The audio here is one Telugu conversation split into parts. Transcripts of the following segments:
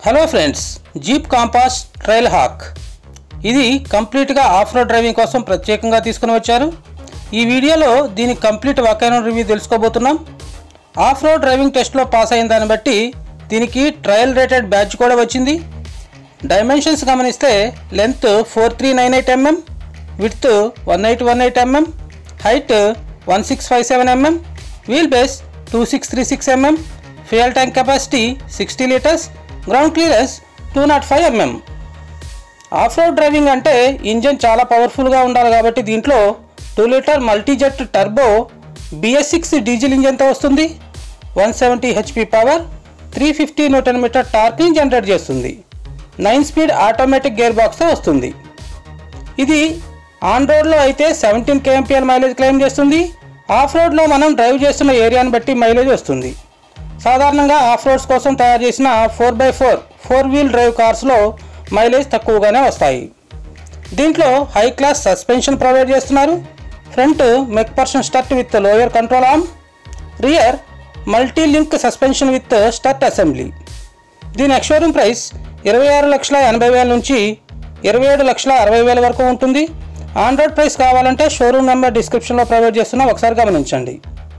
hello friends Jeep Compass Trailhawk ఇది కంప్లీట్గా ఆఫ్ రోడ్ డ్రైవింగ్ కోసం ప్రత్యేకంగా తీసుకుని వచ్చారు ఈ వీడియోలో దీని కంప్లీట్ వాకైన రివ్యూ తెలుసుకోబోతున్నాం ఆఫ్ రోడ్ డ్రైవింగ్ టెస్ట్లో పాస్ అయిన దాన్ని బట్టి దీనికి ట్రయల్ రేటెడ్ బ్యాచ్ కూడా వచ్చింది డైమెన్షన్స్ గమనిస్తే length four three nine eight mm width one eight one eight mm height one six five seven mm wheel base two six three six mm fuel tank capacity sixty litres ground clearance two nought five mm off road driving అంటే ఇంజన్ చాలా పవర్ఫుల్గా ఉండాలి కాబట్టి దీంట్లో two litre multijet turbo BS six diesel ఇంజన్తో వస్తుంది one seventy HP power three fifty newton metre టార్క్ని జనరేట్ చేస్తుంది నైన్ స్పీడ్ ఆటోమేటిక్ గేర్ బాక్స్తో వస్తుంది ఇది ఆన్ రోడ్లో అయితే సెవెంటీన్ కేఎంపిఎల్ మైలేజ్ క్లెయిమ్ చేస్తుంది ఆఫ్ రోడ్లో మనం డ్రైవ్ చేస్తున్న ఏరియాని బట్టి మైలేజ్ వస్తుంది సాధారణంగా ఆఫ్ రోడ్స్ కోసం తయారు చేసిన four by four four wheel drive కార్స్లో మైలేజ్ తక్కువగానే వస్తాయి దీంట్లో హై క్లాస్ సస్పెన్షన్ ప్రొవైడ్ చేస్తున్నారు front McPherson strut with lower control arm rear multi link suspension with strut assembly దీని ఎక్స్షోరూమ్ ప్రైస్ ఇరవై ఆరు లక్షల ఎనభై వేల నుంచి ఇరవై ఏడు లక్షల అరవై వేల వరకు ఉంటుంది ఆన్ రోడ్ ప్రైస్ కావాలంటే షోరూమ్ నెంబర్ డిస్క్రిప్షన్లో ప్రొవైడ్ చేస్తున్నా ఒకసారి గమనించండి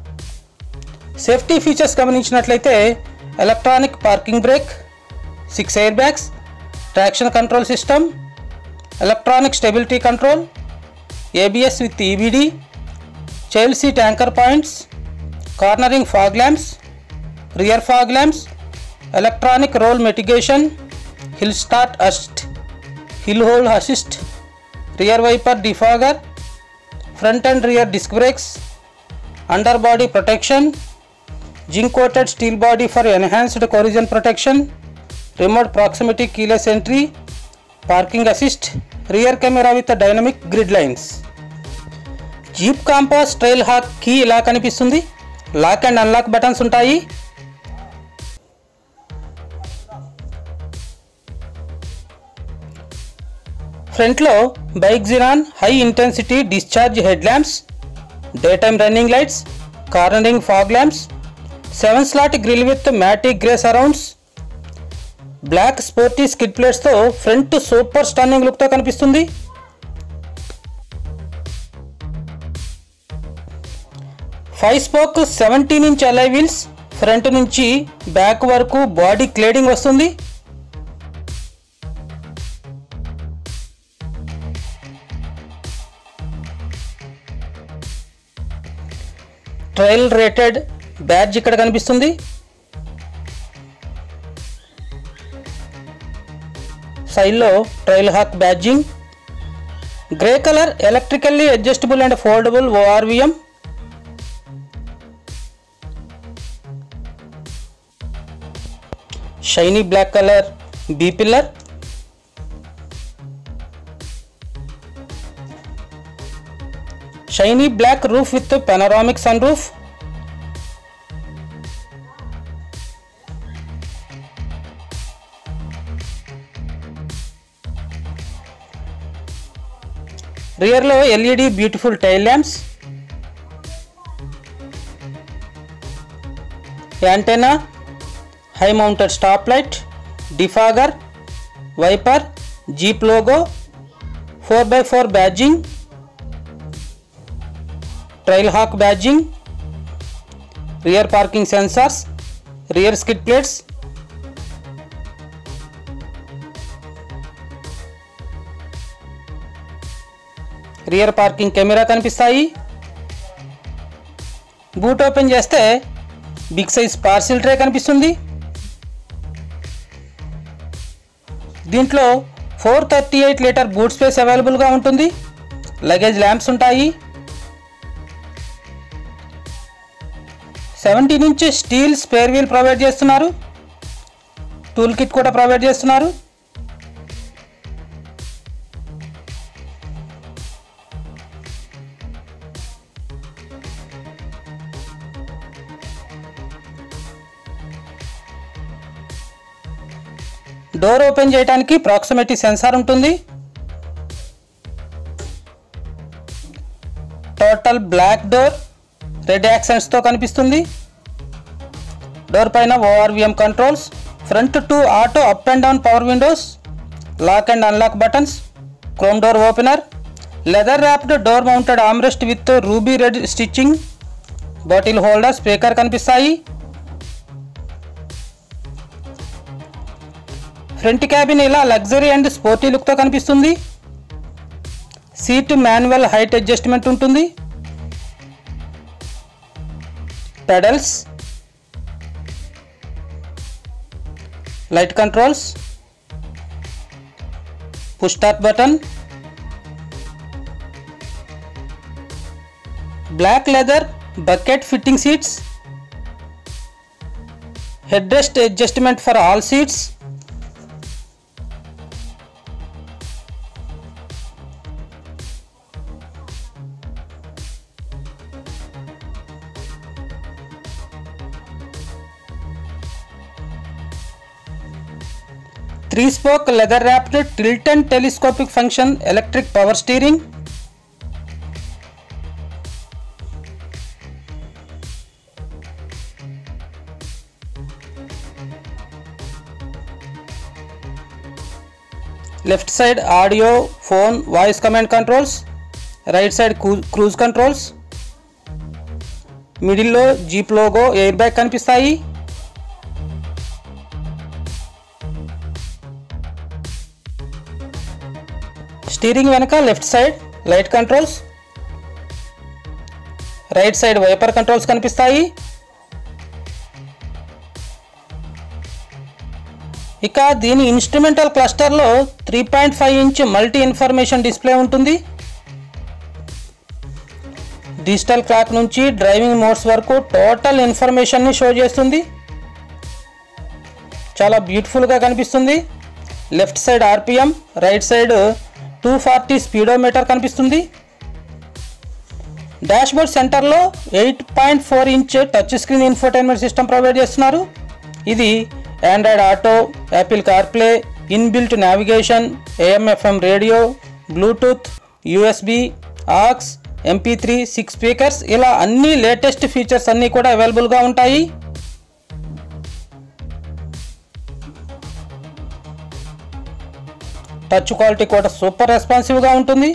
సేఫ్టీ ఫీచర్స్ గమనించినట్లయితే electronic parking brake six air bags traction control system electronic stability control ABS with EBD child seat anchor points cornering fog lamps rear fog lamps electronic roll mitigation hill start assist hill hold assist rear wiper defogger front and rear disc brakes under body protection zinc coated steel body for enhanced corrosion protection remote proximity keyless entry parking assist rear camera with dynamic grid lines Jeep Compass Trailhawk key ఇలా కనిపిస్తుంది లాక్ అండ్ అన్లాక్ బటన్స్ ఉంటాయి ఫ్రంట్లో బైక్ జిరాన్ high intensity discharge head lamps day time running lights cornering fog lamps seven slot grille with metallic grey surrounds black sporty skid ప్లేట్స్తో ఫ్రంట్ సూపర్ స్టన్నింగ్ లుక్తో కనిపిస్తుంది five spoke seventeen inch alloy wheels front నుంచి బ్యాక్ వరకు బాడీ క్లేడింగ్ వస్తుంది ట్రయల్ రేటెడ్ బ్యాడ్జ్ ఇక్కడ కనిపిస్తుంది సైడ్లో Trailhawk badging grey colour electrically adjustable and foldable ORVM shiny black colour B pillar shiny black roof with panoramic sun roof రియర్లో LED beautiful tail lamps antenna high mounted stop light defogger wiper Jeep logo four by four badging Trailhawk badging rear parking sensors rear skid plates rear parking camera కనిపిస్తాయి బూట్ ఓపెన్ చేస్తే బిగ్ సైజ్ పార్సిల్ ట్రే కనిపిస్తుంది దీంట్లో four thirty eight litre boot space అవైలబుల్గా ఉంటుంది లగేజ్ ల్యాంప్స్ ఉంటాయి seventeen inch steel spare wheel provide చేస్తున్నారు టూల్ కిట్ కూడా ప్రొవైడ్ చేస్తున్నారు డోర్ ఓపెన్ చేయడానికి ప్రాక్సిమిటీ సెన్సార్ ఉంటుంది టోటల్ బ్లాక్ డోర్ రెడ్ యాక్సెంట్స్తో కనిపిస్తుంది డోర్ పైన ORVM controls front two auto up and down power windows lock and unlock buttons chrome door opener leather wrapped door mounted armrest with ruby red stitching bottle holder speaker కనిపిస్తాయి ఫ్రంట్ క్యాబిన్ ఇలా లగ్జరీ అండ్ స్పోర్టీ లుక్తో కనిపిస్తుంది సీట్ మాన్యువల్ హైట్ అడ్జస్ట్మెంట్ ఉంటుంది pedals light controls push start button black leather bucket fitting seats head rest adjustment for all seats three spoke leather wrapped tilt and telescopic function electric power steering left side audio phone voice command controls right side cruise controls మిడిల్లో జీప్ లోగో ఎయిర్ బ్యాగ్ కనిపిస్తాయి స్టీరింగ్ వెనక left side light controls right side wiper controls కనిపిస్తాయి ఇక దీని ఇన్స్ట్రుమెంటల్ క్లస్టర్లో three point five inch multi information display ఉంటుంది డిజిటల్ క్లాక్ నుంచి డ్రైవింగ్ మోడ్స్ వరకు టోటల్ ఇన్ఫర్మేషన్ని షో చేస్తుంది చాలా బ్యూటిఫుల్గా కనిపిస్తుంది left side RPM right side two forty speedometer కనిపిస్తుంది డాష్బోర్డ్ సెంటర్లో eight point four inch touch screen infotainment system provide చేస్తున్నారు ఇది Android Auto Apple CarPlay inbuilt navigation AM FM radio Bluetooth USB aux MP three six speakers ఇలా అన్ని లేటెస్ట్ ఫీచర్స్ అన్నీ కూడా అవైలబుల్గా ఉంటాయి టచ్ క్వాలిటీ కూడా సూపర్ రెస్పాన్సివ్గా ఉంటుంది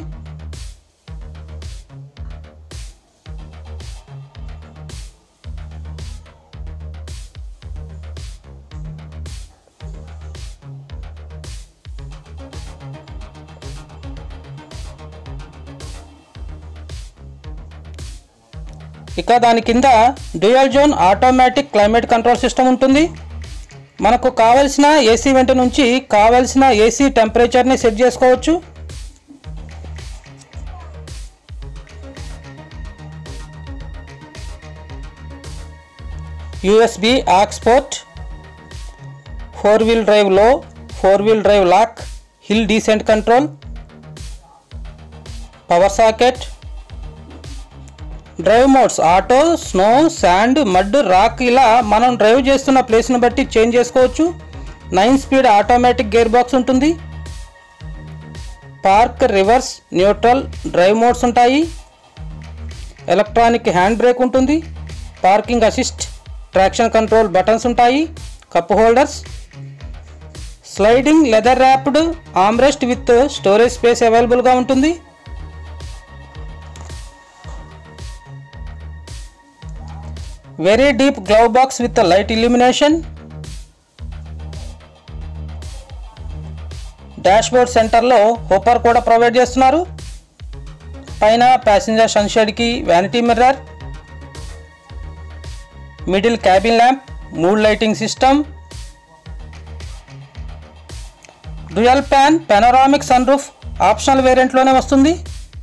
ఇక దాని కింద dual zone automatic climate control system ఉంటుంది మనకు కావలసిన ఏసీ వెంట నుంచి కావలసిన ఏసీ టెంపరేచర్ని సెట్ చేసుకోవచ్చు USB aux port four wheel drive low four wheel drive lock hill descent control power socket drive modes auto snow sand mud rock ఇలా మనం డ్రైవ్ చేస్తున్న ప్లేస్ని బట్టి చేంజ్ చేసుకోవచ్చు nine speed automatic gear box ఉంటుంది park reverse neutral drive modes ఉంటాయి ఎలక్ట్రానిక్ హ్యాండ్ బ్రేక్ ఉంటుంది parking assist traction control buttons ఉంటాయి cup holders sliding leather wrapped armrest with storage space అవైలబుల్గా ఉంటుంది very deep glove box with light illumination dashboard సెంటర్లో హోపర్ కూడా ప్రొవైడ్ చేస్తున్నారు పైన ప్యాసింజర్ సన్షేడ్కి vanity mirror middle cabin lamp mood lighting system dual pane panoramic sun roof optional వేరియంట్లోనే వస్తుంది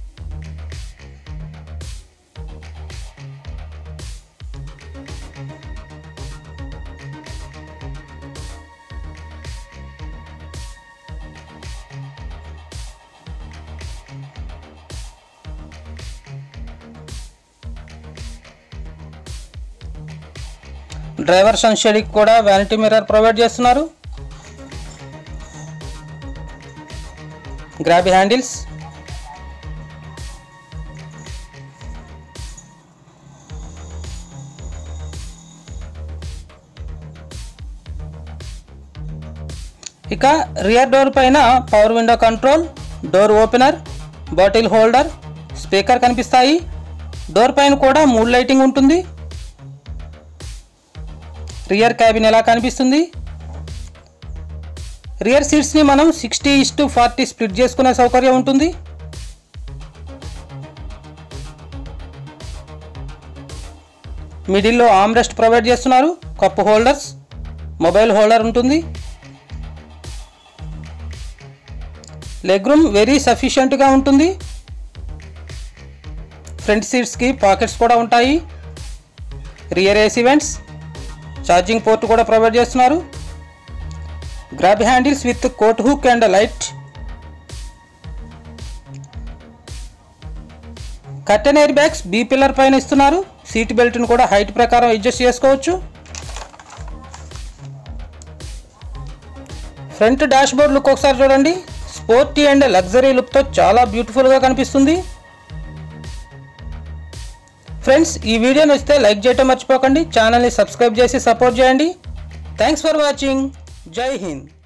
డ్రైవర్ సన్షేడ్కి కూడా వ్యానిటీ మిర్రర్ ప్రొవైడ్ చేస్తున్నారు గ్రాబీ హ్యాండిల్స్ ఇక రియర్ డోర్ పైన power window control door opener bottle holder speaker కనిపిస్తాయి డోర్ పైన కూడా మూడ్ లైటింగ్ ఉంటుంది రియర్ క్యాబిన్ ఎలా కనిపిస్తుంది రియర్ సీట్స్ని మనం సిక్స్టీ ఇస్టు ఫార్టీ స్ప్లిట్ చేసుకునే సౌకర్యం ఉంటుంది మిడిల్లో ఆమ్రెస్ట్ ప్రొవైడ్ చేస్తున్నారు కప్ హోల్డర్స్ మొబైల్ హోల్డర్ ఉంటుంది లెగ్ రూమ్ వెరీ సఫిషియెంట్గా ఉంటుంది ఫ్రంట్ సీట్స్కి పాకెట్స్ కూడా ఉంటాయి rear AC vents charging port కూడా ప్రొవైడ్ చేస్తున్నారు grab handles with coat hook and light curtain air bags B pillar పైన ఇస్తున్నారు సీట్ బెల్ట్ను కూడా హైట్ ప్రకారం అడ్జస్ట్ చేసుకోవచ్చు ఫ్రంట్ డాష్ బోర్డ్ లుక్ ఒకసారి చూడండి స్పోర్టీ అండ్ లగ్జరీ లుక్తో చాలా బ్యూటిఫుల్గా కనిపిస్తుంది ఫ్రెండ్స్ ఈ వీడియో నచ్చితే లైక్ చేయటం మర్చిపోకండి ఛానల్ని సబ్స్క్రైబ్ చేసి సపోర్ట్ చేయండి థ్యాంక్స్ ఫర్ వాచింగ్ జై హింద్